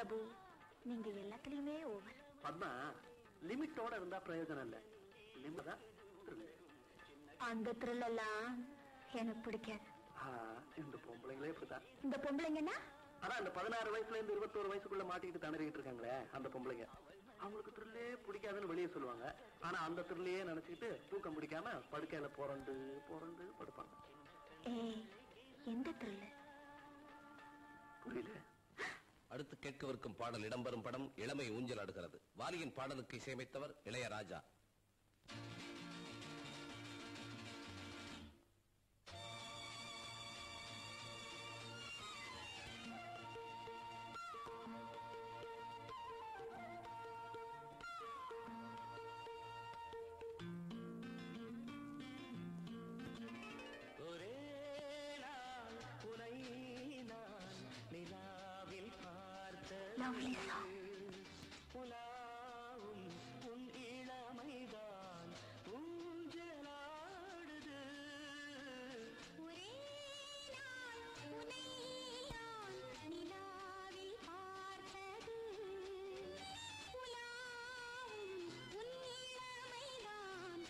பிரபு நீங்க எல்லாத்துலயுமே ஓவர் பத்மா லிமிட்டோட இருந்தா பிரயோஜனம் இல்ல லிமிட் தான் thrill. அந்த த்ரில் எல்லாம் எனக்கு பிடிக்காது ஆ, இந்த பொம்பளைங்களே இப்படிதான் இந்த பொம்பளைங்கன்னா ஆனா அந்த பதினாறு வயசுல இருந்து இருபத்தோரு வயசுக்குள்ள மாட்டிக்கிட்டு திணறிக்கிட்டு இருக்காங்களே அந்த பொம்பளைங்க அவங்களுக்கு த்ரில்லே பிடிக்காதுன்னு வெளியே சொல்லுவாங்க ஆனா அந்த த்ரில்லையே நினைச்சுக்கிட்டு தூக்கம் பிடிக்காம படுக்கையில புரண்டு புரண்டு படுப்பாங்க ஏய் எந்த த்ரில் புரியல அடுத்து கேட்கவிருக்கும் பாடல் இடம்பெறும் படம் இளமை ஊஞ்சல் ஆடுகிறது வாலியின் பாடலுக்கு இசையமைத்தவர் இளையராஜா ஒரே நாள் உனை நான் நிலாவில் பார்த்த லவ்லி சாங் உலாவும் உன் இளமைதான் ஊஞ்சலாடுது ஒரே நாள் உன்னை நான் நிலாவில் பார்த்தது உலாவும் உன் இளமைதான்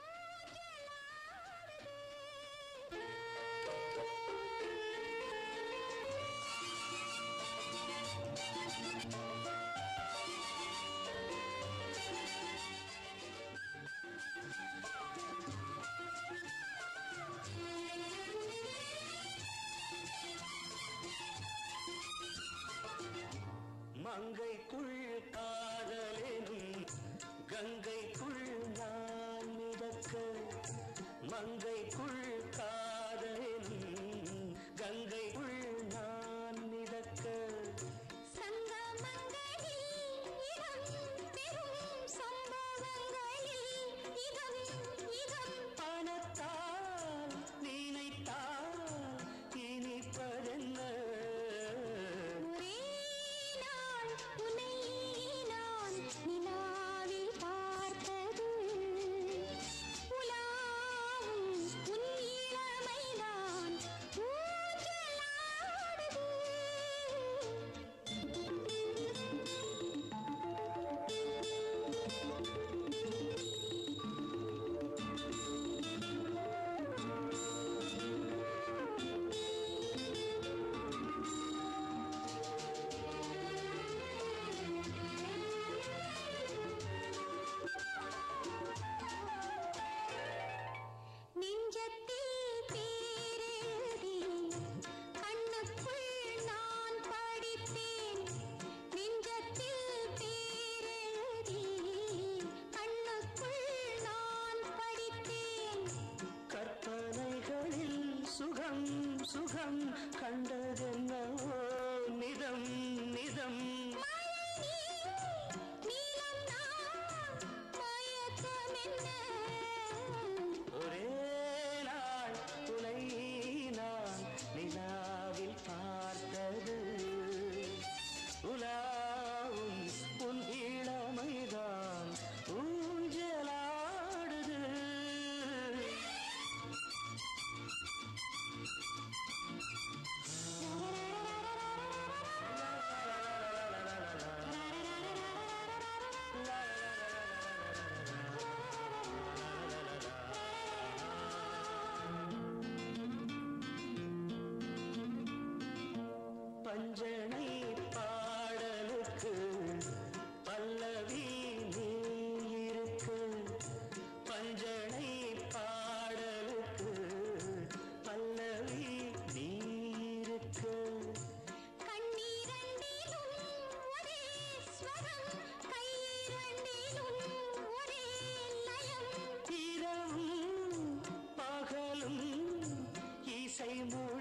மங்கைக்குள் காதலெனும் கங்கைக்குள் நான் மிதக்க மங்கைக்குள் காதலெனும் கங்கைக்குள் நான் மிதக்க சங்கமங்களில் இடம் பெரும் சம்பவங்களில் இதம் இதம் பணத்தால் நினைத்தால் இனிப்பதென்ன ஒரே நாள் உன்னை நான் நிலாவில் பார்த்தது உலாவும் உன் இளமைதான் நெஞ்சத்தில் பேரெழுதி கண்ணுக்குள் நான் படித்தேன் நெஞ்சத்தில் பேரெழுதி கண்ணுக்குள் நான் படித்தேன் கற்பனைகளில் சுகம் சுகம் கண்டதென்னவோ நிதம் நிதம் நீலம் நான் மயக்கம் என்ன ஒரே நாள் உனை நான் நிலாவில் பார்த்தது உலாவும் உன் இளமைதான் ஊஞ்சலாடுது பஞ்சனை பாடலுக்கு பல்லவி நீ இருக்கு பஞ்சனை பாடலுக்கு பல்லவி நீ இருக்கு கண்ணீரண்டிலும் ஒரே ஸ்வரம் கையிரண்டிலும் ஒரே லயம் இரவும் பகலும் இசை மூ